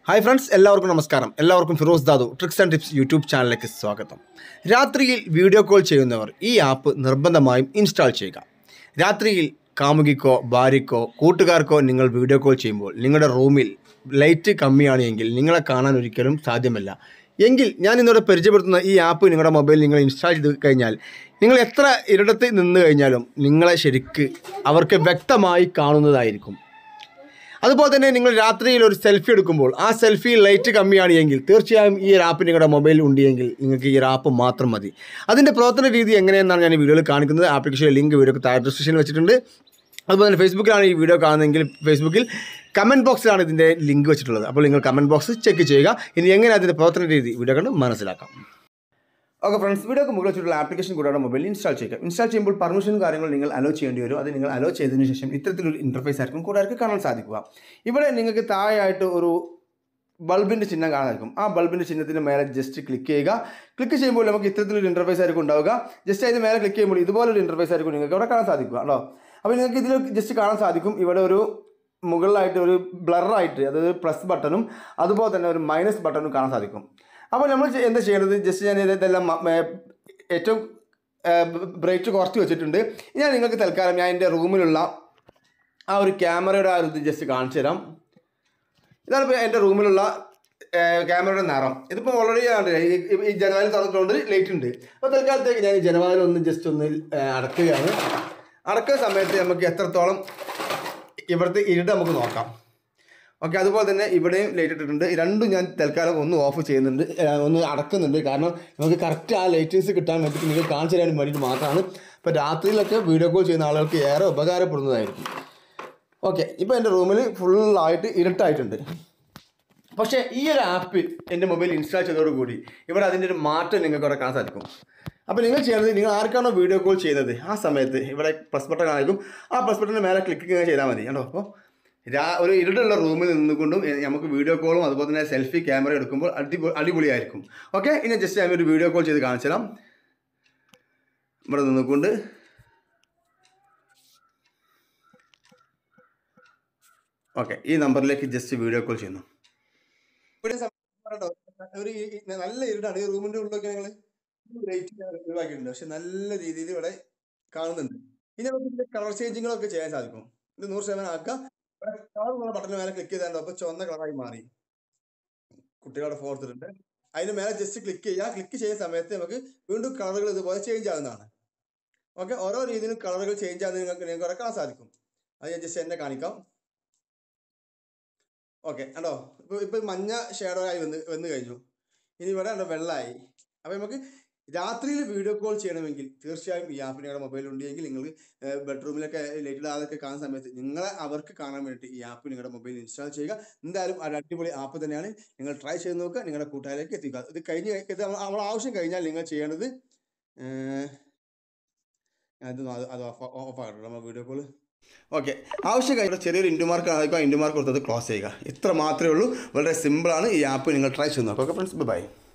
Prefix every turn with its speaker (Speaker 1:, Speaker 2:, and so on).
Speaker 1: hi friends എല്ലാവർക്കും നമസ്കാരം എല്ലാവർക്കും Firoz Dadu tricks and tips YouTube ചാനലിലേക്ക് സ്വാഗതം രാത്രിയിൽ വീഡിയോ കോൾ ചെയ്യുന്നവർ ഈ ആപ്പ് നിർബന്ധമായും ഇൻസ്റ്റാൾ ചെയ്യുക രാത്രിയിൽ കാമുകിക്കോ ഭാര്യയ്ക്കോ കൂട്ടുകാർക്കോ നിങ്ങൾ വീഡിയോ കോൾ ചെയ്യുമ്പോൾ നിങ്ങളുടെ റൂമിൽ ലൈറ്റ് കമ്മിയാണ് എങ്കിൽ നിങ്ങളെ കാണാൻ ഒരിക്കലും സാധ്യമല്ല എങ്കിൽ ഞാൻ ഇന്നിവിടെ പരിചയപ്പെടുത്തുന്ന ഈ ആപ്പ് നിങ്ങളുടെ മൊബൈലിൽ നിങ്ങൾ ഇൻസ്റ്റാൾ ചെയ്ത് കഴിഞ്ഞാൽ നിങ്ങൾ എത്ര ഇരിടത്ത് നിന്ന് കഴിഞ്ഞാലും നിങ്ങളെ ശരിക്ക് അവർക്ക് വ്യക്തമായി കാണുന്നതായിരിക്കും അതുപോലെ തന്നെ നിങ്ങൾ രാത്രിയിൽ ഒരു സെൽഫി എടുക്കുമ്പോൾ ആ സെൽഫി ലൈറ്റ് കമ്മിയാണ് എങ്കിൽ തീർച്ചയായും ഈ ഒരു ആപ്പ് നിങ്ങളുടെ മൊബൈലിൽ ഉണ്ടെങ്കിൽ നിങ്ങൾക്ക് ഈ ഒരു ആപ്പ് മാത്രം മതി അതിൻ്റെ പ്രവർത്തന രീതി എങ്ങനെയെന്നാണ് ഞാൻ ഈ വീഡിയോയിൽ കാണിക്കുന്നത് ആപ്ലിക്കേഷൻ ലിങ്ക് വീഡിയോക്ക് താഴെ ഡിസ്ക്രിപ്ഷനിൽ വെച്ചിട്ടുണ്ട് അതുപോലെ തന്നെ ഫേസ്ബുക്കിലാണ് ഈ വീഡിയോ കാണുന്നതെങ്കിൽ ഫേസ്ബുക്കിൽ കമൻറ്റ് ബോക്സിലാണ് ഇതിൻ്റെ ലിങ്ക് വെച്ചിട്ടുള്ളത് അപ്പോൾ നിങ്ങൾ കമൻറ്റ് ബോക്സ് ചെക്ക് ചെയ്യുക ഇനി എങ്ങനെ അതിൻ്റെ പ്രവർത്തന രീതി വീഡിയോ കണ്ട് മനസ്സിലാക്കാം ഓക്കെ ഫ്രണ്ട്സ് വീഡിയോക്ക് മുകളിൽ വെച്ചിട്ടുള്ള ആപ്ലിക്കേഷൻ കൂടെ മൊബൈലിൽ ഇൻസ്റ്റാൾ ചെയ്യുക ഇൻസ്റ്റാൾ ചെയ്യുമ്പോൾ പെർമിഷനും കാര്യങ്ങൾ നിങ്ങൾ അലോ ചെയ്യേണ്ടി വരും അത് നിങ്ങൾ അലോ ചെയ്തതിന് ശേഷം ഇത്തരത്തിലൊരു ഇൻ്റർഫേസ് ആയിരിക്കും കൂട്ടുകാർക്ക് കാണാൻ സാധിക്കുക ഇവിടെ നിങ്ങൾക്ക് താഴെയായിട്ട് ഒരു ബൾബിൻ്റെ ചിഹ്നം കാണാനായിരിക്കും ആ ബൾബിൻ്റെ ചിഹ്നത്തിന് മേലെ ജസ്റ്റ് ക്ലിക്ക് ചെയ്യുക ക്ലിക്ക് ചെയ്യുമ്പോൾ നമുക്ക് ഇത്തരത്തിലൊരു ഇൻ്റർഫേസ് ആയിരിക്കും ഉണ്ടാവുക ജസ്റ്റ് അതിന് മേലെ ക്ലിക്ക് ചെയ്യുമ്പോൾ ഇതുപോലൊരു ഇൻ്റർഫേസ് ആയിരിക്കും നിങ്ങൾക്ക് ഇവിടെ കാണാൻ സാധിക്കുക കേട്ടോ അപ്പോൾ നിങ്ങൾക്ക് ഇതിൽ ജസ്റ്റ് കാണാൻ സാധിക്കും ഇവിടെ ഒരു മുകളിലായിട്ട് ഒരു ബ്ലറായിട്ട് അതായത് പ്ലസ് ബട്ടണും അതുപോലെ തന്നെ ഒരു മൈനസ് ബട്ടണും കാണാൻ സാധിക്കും അപ്പോൾ നമ്മൾ ചെ- എന്താ ചെയ്യേണ്ടത് ജസ്റ്റ് ഞാൻ ഇതെല്ലാം മ- മേ- ഏറ്റവും ബ്രൈറ്റ് കുറച്ച് വെച്ചിട്ടുണ്ട് ഞാൻ നിങ്ങൾക്ക് തൽക്കാലം ഞാൻ എൻ്റെ റൂമിലുള്ള ആ ഒരു ക്യാമറയുടെ ആ ഒരു ഇത് ജസ്റ്റ് കാണിച്ചു തരാം ഇതാണ് ഇപ്പോൾ എൻ്റെ റൂമിലുള്ള ക്യാമറയുടെ നിറം ഇതിപ്പോൾ ഓൾറെഡി ഈ ജനവാതിൽ തുറന്നിട്ടുണ്ട് ലൈറ്റ് ഉണ്ട് അപ്പോൾ തൽക്കാലത്തേക്ക് ഞാൻ ഈ ജനവാതിൽ ഒന്ന് ജസ്റ്റ് ഒന്ന് ഏ, അടക്കുകയാണ് അടക്കുന്ന സമയത്ത് നമുക്ക് എത്രത്തോളം ഇവിടുത്തെ ഇരുട്ട് നമുക്ക് നോക്കാം ഓക്കെ അതുപോലെ തന്നെ ഇവിടെയും ലൈറ്റ് ഇട്ടിട്ടുണ്ട് ഈ രണ്ടും ഞാൻ തൽക്കാലം ഒന്ന് ഓഫ് ചെയ്യുന്നുണ്ട് ഏ, ഒന്ന് അടക്കുന്നുണ്ട് കാരണം നമുക്ക് കറക്റ്റ് ആ ലൈറ്റേഴ്സ് കിട്ടാൻ വേണ്ടിയിട്ട് നിങ്ങൾക്ക് കാണിച്ചു തരാൻ വേണ്ടിയിട്ട് മാത്രമാണ് ഇപ്പോൾ രാത്രിയിലൊക്കെ വീഡിയോ കോൾ ചെയ്യുന്ന ആളുകൾക്ക് ഏറെ ഉപകാരപ്പെടുന്നതായിരിക്കും ഓക്കെ ഇപ്പോൾ എൻ്റെ റൂമിൽ ഫുള്ളായിട്ട് ഇരുട്ടായിട്ടുണ്ട് പക്ഷേ ഈ ഒരു ആപ്പ് എൻ്റെ മൊബൈൽ ഇൻസ്റ്റാൾ ചെയ്തതോടുകൂടി ഇവിടെ അതിൻ്റെ ഒരു മാറ്റം നിങ്ങൾക്ക് ഇവിടെ കാണാൻ സാധിക്കും അപ്പോൾ നിങ്ങൾ ചെയ്യേണ്ടത് നിങ്ങൾ ആർക്കാണോ വീഡിയോ കോൾ ചെയ്യുന്നത് ആ സമയത്ത് ഇവിടെ പ്ലസ് ബട്ടൺ ആയിരിക്കും ആ പ്ലസ് ബട്ടണിന് മേലെ ക്ലിക്ക് ചെയ്താൽ മതി കേട്ടോ അപ്പോൾ രാ ഒരു ഇരുടുള്ള റൂമിൽ നിന്നുകൊണ്ടും എ- നമുക്ക് വീഡിയോ കോളും അതുപോലെ തന്നെ സെൽഫി ക്യാമറ എടുക്കുമ്പോൾ അടിപൊളി അടിപൊളിയായിരിക്കും ഓക്കെ ഇനി ജസ്റ്റ് ഞാൻ ഒരു വീഡിയോ കോൾ ചെയ്ത് കാണിച്ചു തരാം ഇവിടെ നിന്നുകൊണ്ട് ഓക്കെ ഈ നമ്പറിലേക്ക് ജസ്റ്റ് വീഡിയോ കോൾ ചെയ്യുന്നു ഇവിടെ സമയം കേട്ടോ, ഒരു ഈ- ഈ നല്ല ഇരുടാണ് ഈ റൂമിന്റെ ഉള്ളിലൊക്കെ ഞങ്ങൾ ലൈറ്റ് ഒഴിവാക്കിയിട്ടുണ്ട് പക്ഷെ നല്ല രീതിയിൽ ഇവിടെ കാണുന്നുണ്ട് ഇനി നമുക്ക് ഇതിന്റെ കളർ ചേഞ്ചിങ്ങുകളൊക്കെ ചെയ്യാൻ സാധിക്കും ഇത് നൂറ് ശതമാനം ആക്കുക കളർ എന്നുള്ള ബട്ടൺ മേലെ ക്ലിക്ക് ചെയ്താലോ അപ്പൊ ചുവന്ന കളറായി മാറി കുട്ടികളുടെ ഫോർത്തിട്ടുണ്ട് അതിന് മേലെ ജസ്റ്റ് ക്ലിക്ക് ചെയ്യുക ക്ലിക്ക് ചെയ്യുന്ന സമയത്ത് നമുക്ക് വീണ്ടും കളറുകൾ ഇതുപോലെ ചേഞ്ച് ആകുന്നതാണ് ഓക്കെ ഓരോ രീതിയിലും കളറുകൾ ചേഞ്ച് ആകുന്നത് നിങ്ങൾക്ക് നിങ്ങൾക്ക് ഇവിടെ കാണാൻ സാധിക്കും അത് ഞാൻ ജസ്റ്റ് എന്നെ കാണിക്കാം ഓക്കെ കണ്ടോ ഇപ്പൊ ഇപ്പൊ മഞ്ഞ ഷേഡോ ആയി വന്ന് വന്നു കഴിഞ്ഞു ഇനി ഇവിടെ കണ്ടോ വെള്ളമായി അപ്പൊ നമുക്ക് രാത്രിയിൽ വീഡിയോ കോൾ ചെയ്യണമെങ്കിൽ തീർച്ചയായും ഈ ആപ്പ് നിങ്ങളുടെ മൊബൈലിൽ ഉണ്ടെങ്കിൽ നിങ്ങൾ ബെഡ്റൂമിലൊക്കെ ലൈറ്റ് ഇടാതൊക്കെ കാണുന്ന സമയത്ത് നിങ്ങളെ അവർക്ക് കാണാൻ വേണ്ടിയിട്ട് ഈ ആപ്പ് നിങ്ങളുടെ മൊബൈലിൽ ഇൻസ്റ്റാൾ ചെയ്യുക എന്തായാലും ഒരു അടിപൊളി ആപ്പ് തന്നെയാണ് നിങ്ങൾ ട്രൈ ചെയ്ത് നോക്കുക നിങ്ങളുടെ കൂട്ടുകാരിലേക്ക് എത്തിക്കുക ഇത് കഴിഞ്ഞ് ഇത് നമ്മൾ നമ്മൾ ആവശ്യം കഴിഞ്ഞാൽ നിങ്ങൾ ചെയ്യേണ്ടത് ഏർ, അത് അത് അത് ഓഫ് ഓഫ് ആകട്ടെ നമ്മൾ വീഡിയോ കോൾ ഓക്കെ ആവശ്യം കഴിഞ്ഞ ചെറിയൊരു ഇൻഡു മാർക്ക് ആയിരിക്കും ഇൻഡു മാർക്ക് കൊടുത്തത് ക്ലോസ് ചെയ്യുക ഇത്ര മാത്രമേ ഉള്ളൂ വളരെ സിമ്പിളാണ് ഈ ആപ്പ് നിങ്ങൾ ട്രൈ ചെയ്ത് നോക്കുക ഓക്കെ ഫ്രണ്ട്സ് ബൈ